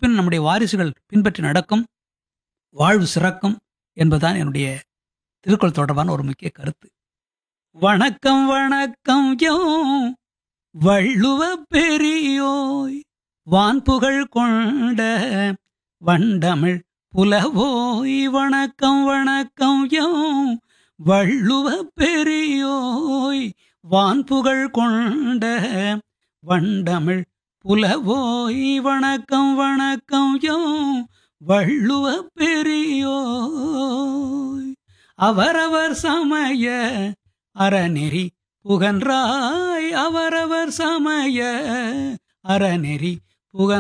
பின் நம்முடைய வாரிசுகள் பின்பற்றி நடக்கும் வாழ்வு சிறக்கும் என்பதுதான் என்னுடைய திருக்குறள் தொடர்பான ஒரு முக்கிய கருத்து வணக்கம் வணக்கம் யோ வள்ளுவ பெரியோய் வான்புகழ் கொண்ட வண்டமிழ் புலவோய் வணக்கம் வணக்கம் யோ வள்ளுவ பெரியோய் வான்புகழ் கொண்ட வண்டமிழ் புலவோய் வணக்கம் வணக்கம் யோ வள்ளுவ பெரியோய் அவரவர் சமய அறநெறி புகன்றாய் அவரவர் சமய அறநெறி புகன்